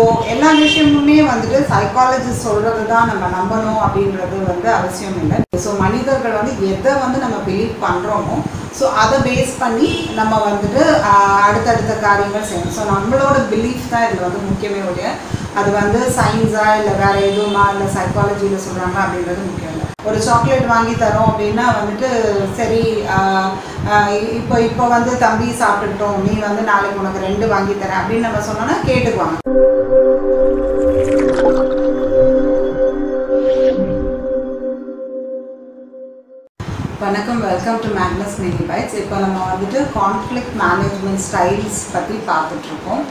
so எல்லா விஷயமுமே வந்துட்டு சைக்காலஜிஸ்ட் சொல்கிறது தான் நம்ம நம்பணும் அப்படின்றது வந்து அவசியம் இல்லை ஸோ மனிதர்கள் வந்து எதை வந்து நம்ம பிலீவ் பண்ணுறோமோ ஸோ அதை பேஸ் பண்ணி நம்ம வந்துட்டு ஆஹ், அடுத்தடுத்த காரியங்கள் செய்யணும் ஸோ நம்மளோட பிலீஃப் தான் இதில் வந்து முக்கியமே ஒழிய அது வந்து சயின்ஸா இல்லை வேற எதுவுமா இல்லை சைக்காலஜியில் சொல்கிறாங்க அப்படின்றது முக்கியம் இல்லை ஒரு சாக்லேட் வாங்கி தரோம் அப்படின்னா வந்துட்டு சரி ஆஹ், ஆஹ், இப்போ இப்போ வந்து தம்பி சாப்பிட்டுட்டோம் நீ வந்து நாளைக்கு உனக்கு ரெண்டு வாங்கி தரேன் அப்படின்னு நம்ம சொன்னோன்னா கேட்டுக்குவாங்க வணக்கம் welcome to Magnus mini bites இப்போ நம்ம வந்துட்டு கான்ஃப்ளிக்ட் மேனேஜ்மெண்ட் ஸ்டைல்ஸ் பற்றி பார்த்துட்ருக்கோம்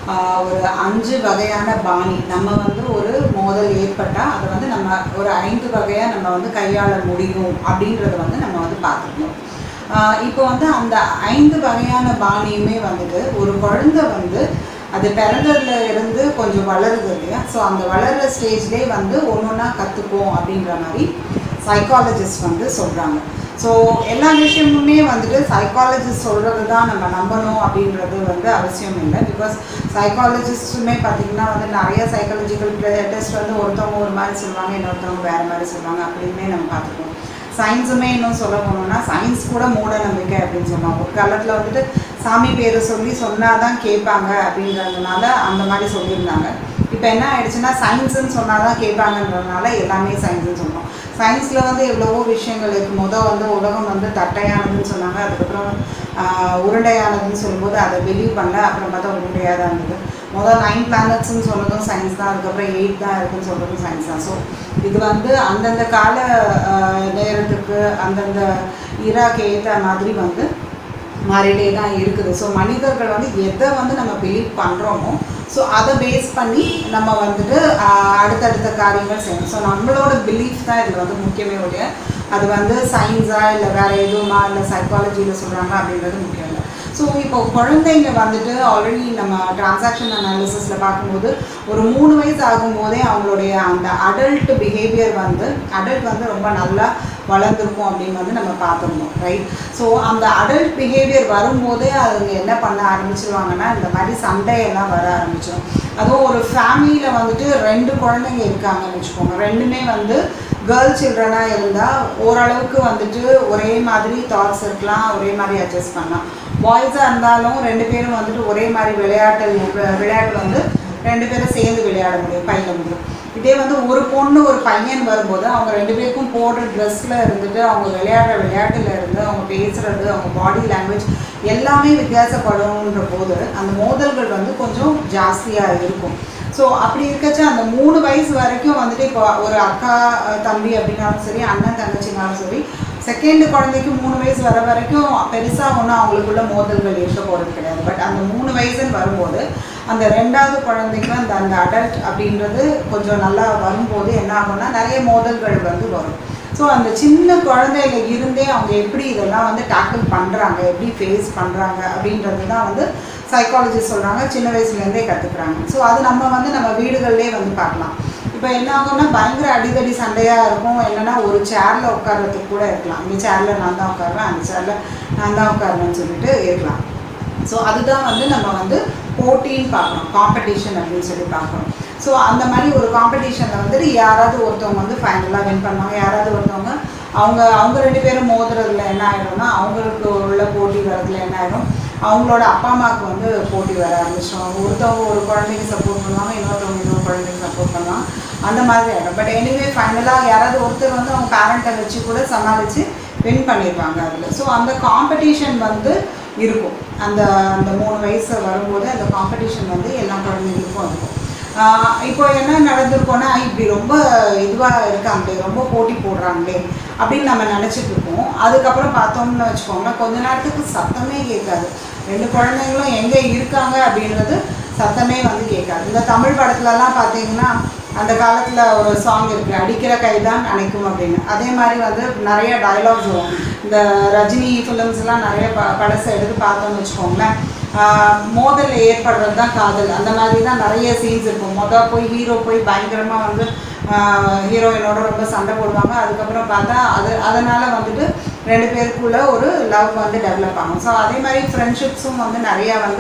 ஒரு அஞ்சு வகையான பாணி நம்ம வந்து ஒரு மோதல் ஏற்பட்டால் அதை வந்து நம்ம ஒரு ஐந்து வகையாக நம்ம வந்து கையாள முடியும் அப்படின்றத வந்து நம்ம வந்து பார்த்துக்கணும் ஆஹ் இப்போ வந்து அந்த ஐந்து வகையான பாணியுமே வந்துட்டு ஒரு குழந்தை வந்து அது பிறந்ததுல இருந்து கொஞ்சம் வளருது இல்லையா ஸோ அந்த வளர்கிற ஸ்டேஜ்லேயே வந்து ஒன்று ஒன்றா கற்றுப்போம் அப்படின்ற மாதிரி சைக்காலஜிஸ்ட் வந்து சொல்கிறாங்க ஸோ எல்லா விஷயமுமே வந்துட்டு சைக்காலஜிஸ்ட் சொல்கிறது தான் நம்ம நம்பணும் அப்படின்றது வந்து அவசியம் இல்லை பிகாஸ் சைக்காலஜிஸ்ட்டுமே பார்த்திங்கன்னா வந்து நிறைய சைக்காலஜிக்கல் டெஸ்ட் வந்து ஒருத்தவங்க ஒரு மாதிரி சொல்லுவாங்க இன்னொருத்தவங்க வேறு மாதிரி சொல்லுவாங்க அப்படின்னே நம்ம பார்த்துக்கோம் சயின்ஸுமே இன்னும் சொல்ல போனோம்னா சயின்ஸ் கூட மூட நம்பிக்கை அப்படின்னு சொன்னாங்க ஒரு காலத்தில் வந்துட்டு சாமி பேரை சொல்லி சொன்னால் தான் கேட்பாங்க அப்படின்றதுனால அந்த மாதிரி சொல்லியிருந்தாங்க இப்போ என்ன ஆயிடுச்சுன்னா சயின்ஸுன்னு சொன்னால் தான் கேட்பாங்கன்றதுனால எல்லாமே சயின்ஸுன்னு சொன்னோம் சயின்ஸில் வந்து எவ்வளவோ விஷயங்கள் இருக்குது மொதல் வந்து உலகம் வந்து தட்டையானதுன்னு சொன்னாங்க அதுக்கப்புறம் ஆஹ், உருண்டையானதுன்னு சொல்லும்போது அதை பிலீவ் பண்ணல அப்புறம் பார்த்தா உருண்டையாக தான் இருந்தது முதல் நைன் பிளானட்ஸ்னு சொன்னதும் சயின்ஸ் தான் அதுக்கப்புறம் எயிட் தான் இருக்குன்னு சொல்கிறதும் சயின்ஸ் தான் ஸோ இது வந்து அந்தந்த கால ஆஹ், நேரத்துக்கு அந்தந்த இராக்கு ஏற்ற மாதிரி வந்து மாறிட்டே தான் இருக்குது ஸோ மனிதர்கள் வந்து எதை வந்து நம்ம பிலீவ் பண்ணுறோமோ ஸோ அதை பேஸ் பண்ணி நம்ம வந்துட்டு ஆஹ், அடுத்தடுத்த காரியங்கள் செய்யணும் ஸோ நம்மளோட பிலீஃப் தான் இதில் வந்து முக்கியமே ஒழிய அது வந்து சயின்ஸா இல்லை வேற எதுவுமா இல்லை சைக்காலஜியில் சொல்கிறாங்க அப்படின்றது முக்கியம் இல்லை ஸோ இப்போ குழந்தைங்க வந்துட்டு ஆல்ரெடி நம்ம டிரான்சாக்ஷன் அனாலிசிஸில் பார்க்கும்போது ஒரு மூணு வயசு ஆகும்போதே அவங்களுடைய அந்த அடல்ட் பிஹேவியர் வந்து அடல்ட் வந்து ரொம்ப நல்லா வளர்ந்துருக்கும் அப்படின்னு வந்து நம்ம பார்த்துருந்தோம் ரைட் ஸோ அந்த அடல்ட் பிஹேவியர் வரும்போதே அவங்க என்ன பண்ண ஆரம்பிச்சிருவாங்கன்னா இந்த மாதிரி சண்டையெல்லாம் வர ஆரம்பிச்சிடும் அதுவும் ஒரு ஃபேமிலியில் வந்துட்டு ரெண்டு குழந்தைங்க இருக்காங்கன்னு வச்சுக்கோங்க ரெண்டுமே வந்து கேர்ள் சில்ட்ரனாக இருந்தால் ஓரளவுக்கு வந்துட்டு ஒரே மாதிரி தாட்ஸ் இருக்கலாம் ஒரே மாதிரி அட்ஜஸ்ட் பண்ணலாம் பாய்ஸாக இருந்தாலும் ரெண்டு பேரும் வந்துட்டு ஒரே மாதிரி விளையாட்டு விளையாட்டு வந்து ரெண்டு பேரும் சேர்ந்து விளையாட முடியும் பையில முடியும் இதே வந்து ஒரு பொண்ணு ஒரு பையன் வரும்போது அவங்க ரெண்டு பேருக்கும் போடுற ட்ரெஸ்ஸில் இருந்துட்டு அவங்க விளையாடுற விளையாட்டுல இருந்து அவங்க பேசுறது அவங்க பாடி லாங்குவேஜ் எல்லாமே வித்தியாசப்படும்ன்ற போது அந்த மோதல்கள் வந்து கொஞ்சம் ஜாஸ்தியாக இருக்கும் ஸோ அப்படி இருக்கச்ச அந்த மூணு வயசு வரைக்கும் வந்துட்டு இப்போ ஒரு அக்கா அஹ், தம்பி அப்படின்னாலும் சரி அண்ணன் தங்கச்சினாலும் சரி செகண்ட் குழந்தைக்கு மூணு வயசு வர வரைக்கும் பெருசாக ஒன்றும் அவங்களுக்குள்ள மோதல்கள் இருக்க போகிறது கிடையாது பட் அந்த மூணு வயசுன்னு வரும்போது அந்த ரெண்டாவது குழந்தைக்கு அந்த அந்த அடல்ட் அப்படின்றது கொஞ்சம் நல்லா வரும்போது என்ன ஆகும்னா நிறைய மோதல்கள் வந்து வரும் ஸோ அந்த சின்ன குழந்தையில இருந்தே அவங்க எப்படி இதெல்லாம் வந்து டேக்கிள் பண்ணுறாங்க எப்படி ஃபேஸ் பண்ணுறாங்க அப்படின்றது தான் வந்து சைக்காலஜிஸ்ட் சொல்கிறாங்க சின்ன வயசுலேருந்தே கற்றுக்குறாங்க ஸோ அது நம்ம வந்து நம்ம வீடுகள்லேயே வந்து பார்க்கலாம் இப்போ என்ன ஆகும்னா பயங்கர அடிதடி சண்டையாக இருக்கும் என்னன்னா ஒரு சேரில் உட்கார்றதுக்கு கூட இருக்கலாம் இந்த சேரில் நான் தான் உட்காருவேன் அந்த சேரில் நான் தான் உட்காருவேன்னு சொல்லிட்டு இருக்கலாம் ஸோ அதுதான் வந்து நம்ம வந்து போட்டின்னு பார்க்குறோம் காம்படிஷன் அப்படின்னு சொல்லி பார்க்குறோம் ஸோ அந்த மாதிரி ஒரு காம்படிஷனில் வந்துட்டு யாராவது ஒருத்தவங்க வந்து ஃபைனலாக வின் பண்ணுவாங்க யாராவது ஒருத்தவங்க அவங்க அவங்க ரெண்டு பேரும் மோதுறதுல என்ன ஆயிடும்னா அவங்களுக்கு உள்ள போட்டி வரதுல என்ன ஆயிடும் அவங்களோட அப்பா அம்மாவுக்கு வந்து போட்டி வர ஆரம்பிச்சிடும் ஒருத்தவங்க ஒரு குழந்தைக்கு சப்போர்ட் பண்ணுவாங்க இன்னொருத்தவங்க இன்னொரு குழந்தைக்கு சப்போர்ட் பண்ணுவாங்க அந்த மாதிரி ஆகிடும் பட் எனிவே ஃபைனலாக யாராவது ஒருத்தர் வந்து அவங்க பேரண்ட்டை வச்சு கூட சமாளித்து வின் பண்ணிடுவாங்க அதில் ஸோ அந்த காம்படிஷன் வந்து இருக்கும் அந்த அந்த மூணு வயசு வரும்போது அந்த காம்படிஷன் வந்து எல்லா குழந்தைங்களுக்கும் இருக்கும் ஆஹ் இப்போ என்ன நடந்திருக்கோன்னா இப்படி ரொம்ப இதுவாக இருக்காங்களே ரொம்ப போட்டி போடுறாங்களே அப்படின்னு நம்ம நினச்சிட்டு இருப்போம் அதுக்கப்புறம் பார்த்தோம்னு வச்சுக்கோங்களேன் கொஞ்ச நேரத்துக்கு சத்தமே கேட்காது ரெண்டு குழந்தைங்களும் எங்கே இருக்காங்க அப்படின்றது சத்தமே வந்து கேட்காது இந்த தமிழ் படத்துலலாம் பார்த்தீங்கன்னா அந்த காலத்தில் ஒரு சாங் இருக்குது அடிக்கிற கை தான் அணைக்கும் அப்படின்னு அதே மாதிரி வந்து நிறைய டயலாக்ஸ் வரும் இந்த ரஜினி ஃபிலிம்ஸ்லாம் நிறைய ப படத்தை எடுத்து பார்த்தோம்னு வச்சுக்கோங்களேன் ஆஹ் மோதல் ஏற்படுறது தான் காதல் அந்த மாதிரி தான் நிறைய சீன்ஸ் இருக்கும் மொதல் போய் ஹீரோ போய் பயங்கரமாக வந்து ஹீரோயினோட ரொம்ப சண்டை போடுவாங்க அதுக்கப்புறம் பார்த்தா அது அதனால் வந்துட்டு ரெண்டு பேருக்குள்ள ஒரு லவ் வந்து டெவலப் ஆகும் ஸோ அதே மாதிரி ஃப்ரெண்ட்ஷிப்ஸும் வந்து நிறையா வந்து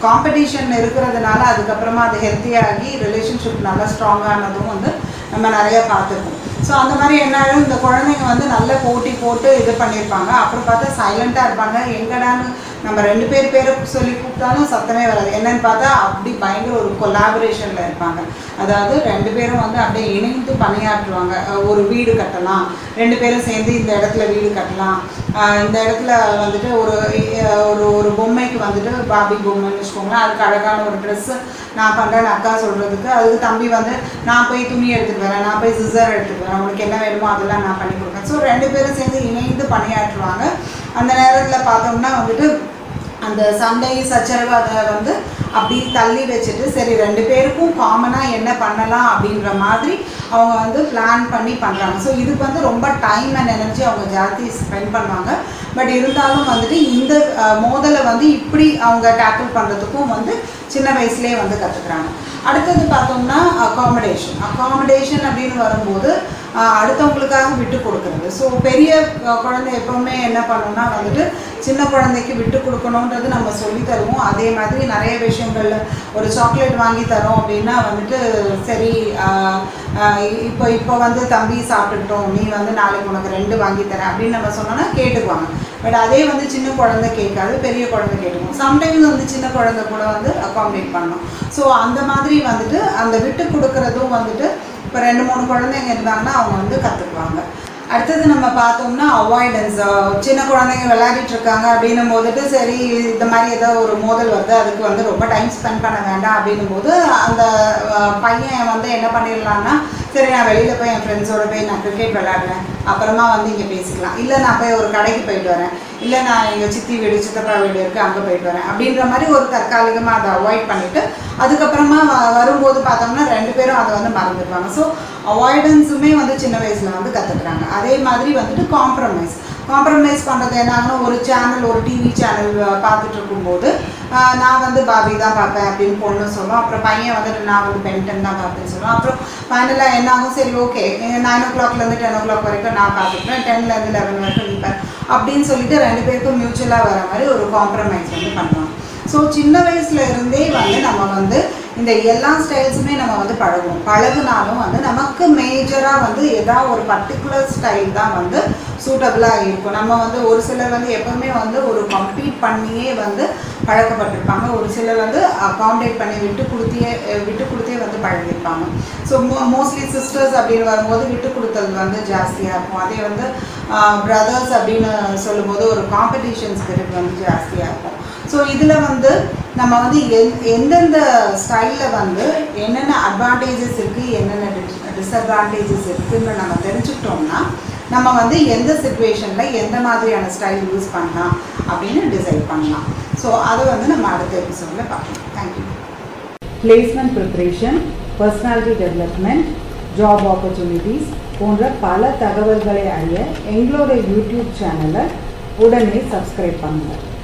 காம்படிஷன் இருக்கிறதுனால அதுக்கப்புறமா அது ஹெல்த்தியாகி ரிலேஷன்ஷிப் நல்லா ஸ்ட்ராங்கானதும் வந்து நம்ம நிறைய பார்த்துருக்கோம் ஸோ அந்த மாதிரி என்ன ஆயிடும் இந்த குழந்தைங்க வந்து நல்ல போட்டி போட்டு இது பண்ணியிருப்பாங்க அப்புறம் பார்த்தா சைலண்ட்டாக இருப்பாங்க எங்கடான்னு நம்ம ரெண்டு பேர் பேரை சொல்லி கூப்பிட்டாலும் சத்தமே வராது என்னன்னு பார்த்தா அப்படி பயங்கர ஒரு கொலாபரேஷனில் இருப்பாங்க அதாவது ரெண்டு பேரும் வந்து அப்படியே இணைந்து பணியாற்றுவாங்க அஹ் ஒரு வீடு கட்டலாம் ரெண்டு பேரும் சேர்ந்து இந்த இடத்துல வீடு கட்டலாம் ஆஹ் இந்த இடத்துல வந்துட்டு ஒரு அஹ் ஒரு ஒரு பொம்மைக்கு வந்துட்டு பாபி பொம்மைன்னு வச்சுக்கோங்களேன் அதுக்கு அழகான ஒரு ட்ரெஸ்ஸு நான் பண்ணுறேன்னு அக்கா சொல்கிறதுக்கு அதுக்கு தம்பி வந்து நான் போய் துணி எடுத்துகிட்டு வரேன் நான் போய் சிசர் எடுத்துகிட்டு வரேன் உங்களுக்கு என்ன வேணுமோ அதெல்லாம் நான் பண்ணி கொடுப்பேன் ஸோ ரெண்டு பேரும் சேர்ந்து இணைந்து பணியாற்றுவாங்க அந்த நேரத்தில் பார்த்தோம்னா வந்துட்டு அந்த சண்டை சச்சரவு அதை வந்து அப்படி தள்ளி வச்சுட்டு சரி ரெண்டு பேருக்கும் காமனாக என்ன பண்ணலாம் அப்படின்ற மாதிரி அவங்க வந்து பிளான் பண்ணி பண்ணுறாங்க ஸோ இதுக்கு வந்து ரொம்ப டைம் அண்ட் எனர்ஜி அவங்க ஜாஸ்தி ஸ்பெண்ட் பண்ணுவாங்க பட் இருந்தாலும் வந்துட்டு இந்த அஹ், மோதலை வந்து இப்படி அவங்க டேக்கிள் பண்ணுறதுக்கும் வந்து சின்ன வயசுலேயே வந்து கற்றுக்குறாங்க அடுத்தது பார்த்தோம்னா அகாமடேஷன் அகாமடேஷன் அப்படின்னு வரும்போது ஆஹ், அடுத்தவங்களுக்காக விட்டு கொடுக்கறது ஸோ பெரிய அஹ், குழந்தை எப்போவுமே என்ன பண்ணணும்னா வந்துட்டு சின்ன குழந்தைக்கு விட்டு கொடுக்கணுன்றது நம்ம சொல்லி தருவோம் அதே மாதிரி நிறைய விஷயங்கள்ல ஒரு சாக்லேட் வாங்கி தரோம் அப்படின்னா வந்துட்டு சரி ஆஹ், ஆஹ், இப்போ இப்போ வந்து தம்பி சாப்பிட்டுட்டோம் நீ வந்து நாளைக்கு உனக்கு ரெண்டு வாங்கி தரேன் அப்படின்னு நம்ம சொன்னோன்னா கேட்டுக்குவாங்க பட் அதே வந்து சின்ன குழந்தை கேட்காது பெரிய குழந்தை கேட்டுக்கும் சம்டைம்ஸ் வந்து சின்ன குழந்தை கூட வந்து அகாமடேட் பண்ணணும் ஸோ அந்த மாதிரி வந்துட்டு அந்த விட்டு கொடுக்கறதும் வந்துட்டு இப்போ ரெண்டு மூணு குழந்தைங்க இருந்தாங்கன்னா அவங்க வந்து கற்றுக்குவாங்க அடுத்தது நம்ம பார்த்தோம்னா அவாய்டன்ஸ் சின்ன குழந்தைங்க விளையாடிட்டு இருக்காங்க அப்படின்னும் போதுட்டு சரி இந்த மாதிரி ஏதோ ஒரு மோதல் வருது அதுக்கு வந்து ரொம்ப டைம் ஸ்பெண்ட் பண்ண வேண்டாம் அப்படின்னும் போது அந்த அஹ், பையன் வந்து என்ன பண்ணிடலான்னா சரி நான் வெளியில் போய் என் ஃப்ரெண்ட்ஸோட போய் நான் கிரிக்கெட் விளையாடுறேன் அப்புறமா வந்து இங்கே பேசிக்கலாம் இல்லை நான் போய் ஒரு கடைக்கு போயிட்டு வரேன் இல்லை நான் எங்கள் சித்தி வீடு சித்தப்பா வீடு இருக்குது அங்கே போயிட்டு வரேன் அப்படின்ற மாதிரி ஒரு தற்காலிகமாக அதை அவாய்ட் பண்ணிவிட்டு அதுக்கப்புறமா வ- வரும்போது பார்த்தோம்னா ரெண்டு பேரும் அதை வந்து மறந்துடுவாங்க ஸோ அவாய்டன்ஸுமே வந்து சின்ன வயசில் வந்து கற்றுக்குறாங்க அதே மாதிரி வந்துட்டு காம்ப்ரமைஸ் காம்ப்ரமைஸ் பண்ணுறது என்னாகணும் ஒரு சேனல் ஒரு டிவி சேனல் பார்த்துட்டு இருக்கும்போது ஆஹ், நான் வந்து பாபி தான் பார்ப்பேன் அப்படின்னு பொண்ணு சொல்லும் அப்புறம் பையன் வந்துட்டு நான் வந்து பென்டன் தான் பார்ப்பேன்னு சொல்லுவோம் அப்புறம் ஃபைனலாக என்ன ஆகும் சரி ஓகே நைன் ஓ கிளாக்லேருந்து டென் ஓ கிளாக் வரைக்கும் நான் பார்த்துக்கிறேன் டென்லேருந்து லெவன் வரைக்கும் நீ பாரு அப்படின்னு சொல்லிட்டு ரெண்டு பேருக்கும் மியூச்சுவலாக வர மாதிரி ஒரு காம்ப்ரமைஸ் வந்து பண்ணுவாங்க ஸோ சின்ன வயசுல இருந்தே வந்து நம்ம வந்து இந்த எல்லா ஸ்டைல்ஸுமே நம்ம வந்து பழகுவோம் பழகுனாலும் வந்து நமக்கு மேஜராக வந்து ஏதாவது ஒரு பர்டிகுலர் ஸ்டைல் தான் வந்து சூட்டபிளாக இருக்கும் நம்ம வந்து ஒரு சிலர் வந்து எப்பவுமே வந்து ஒரு கம்ப்ளீட் பண்ணியே வந்து பழக்கப்பட்டிருப்பாங்க ஒரு சிலர் வந்து அகாமடேட் பண்ணி விட்டு கொடுத்தியே அஹ் விட்டு கொடுத்தே வந்து பழகிருப்பாங்க ஸோ மோ மோஸ்ட்லி சிஸ்டர்ஸ் அப்படின்னு வரும்போது விட்டு கொடுத்தல் வந்து ஜாஸ்தியாக இருக்கும் அதே வந்து பிரதர்ஸ் அப்படின்னு சொல்லும்போது ஒரு காம்படிஷன் ஸ்பிரிட் வந்து ஜாஸ்தியாக இருக்கும் ஸோ இதில் வந்து நம்ம வந்து எந் எந்தெந்த ஸ்டைலில் வந்து என்னென்ன அட்வான்டேஜஸ் இருக்குது என்னென்ன டிஸ்அட்வான்டேஜஸ் இருக்குதுன்னு நம்ம தெரிஞ்சுக்கிட்டோம்னா நம்ம வந்து எந்த சுச்சுவேஷனில் எந்த மாதிரியான ஸ்டைல் யூஸ் பண்ணலாம் அப்படின்னு டிசைட் பண்ணலாம் ஸோ அதை வந்து நம்ம அடுத்த எபிசோடில் பார்க்கலாம் thank you placement preparation personality development job opportunities போன்ற பல தகவல்களை அறிய எங்களோட யூடியூப் சேனலை உடனே சப்ஸ்கிரைப் பண்ணுங்கள்